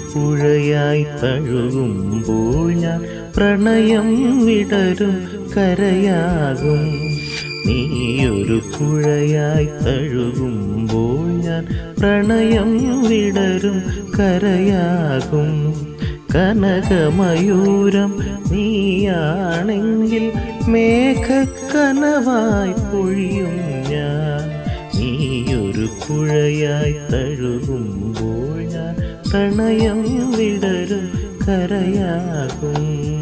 പുഴയായി തഴുകുമ്പോൾ ഞാൻ പ്രണയം വിടരും കരയാകും നീയൊരു പുഴയായി തഴുകുമ്പോൾ ഞാൻ പ്രണയം വിടരും കരയാകും കനകമയൂരം നീയാണെങ്കിൽ മേഘക്കനവായി പൊഴിയും ഞാൻ നീയൊരു പുഴയായി തഴുകുമ്പോൾ ഞാൻ പ്രണയം വിടരും കരയാകും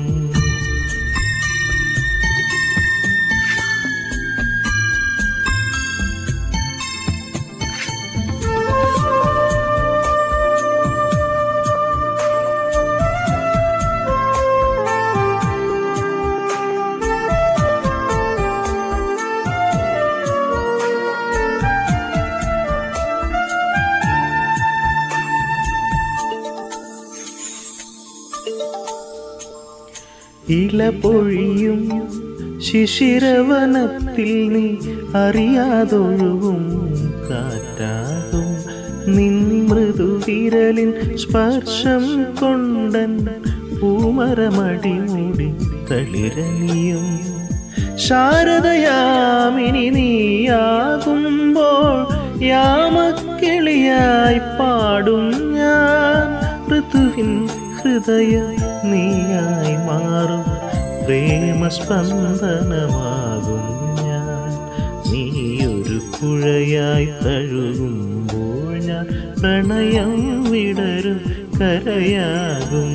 ഇല പൊഴിയും ശിശിരവനത്തിൽ നീ അറിയാതൊഴുകും കാറ്റാകും നിൻ മൃദുവിരലിൻ സ്പർശം കൊണ്ടൻ പൂമരമടി മൂടി തളിരണിയും ശാരദയാമിനി നീയാകുമ്പോൾ യാമക്കിളിയായി പാടും ഞാൻ ഋതുവിൻ ഹൃദയ നീയായി മാറും പ്രേമസ്പന്ദനമാകും ഞാൻ നീയൊരു പുഴയായി തഴുകുമ്പോൾ ഞാൻ പ്രണയം വിടരും കരയാകും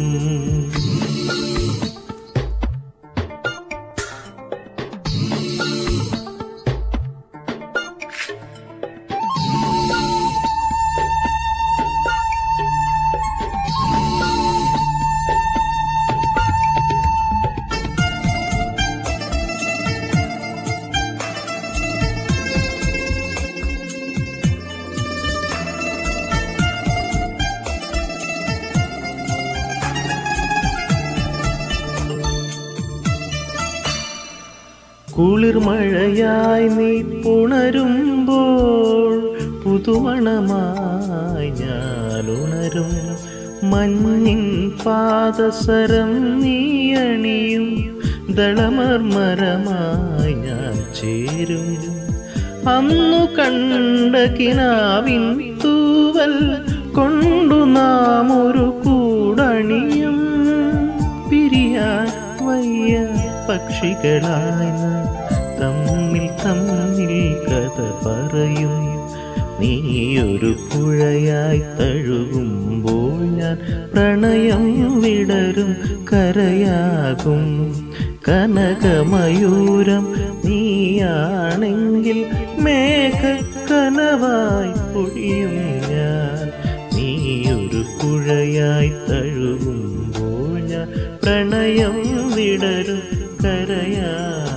കുളിർമഴയായി നീ പുണരുമ്പോൾ പുതുമണമായി ഞാൻ ഉണരും മഞ്ഞിൻ പാദസരം നീ അണിയും ദളമർമരമായി ഞാൻ ചേരും അന്നു കണ്ട കിനാവിൻ തൂവൽ കൊണ്ടു നാം ഒരു കൂടണിയും പിരിയാൻ വയ്യ പക്ഷികളായി നാം തമ്മിൽ തമ്മിൽ കഥ പറയും നീയൊരു പുഴയായി തഴുകുമ്പോൾ ഞാൻ പ്രണയം വിടരും കരയാകും കനകമയൂരം നീയാണെങ്കിൽ മേഘക്കനവായി പൊഴിയും ഞാൻ നീയൊരു പുഴയായി തഴുകുമ്പോൾ ഞാൻ പ്രണയം വിടരും കരയാ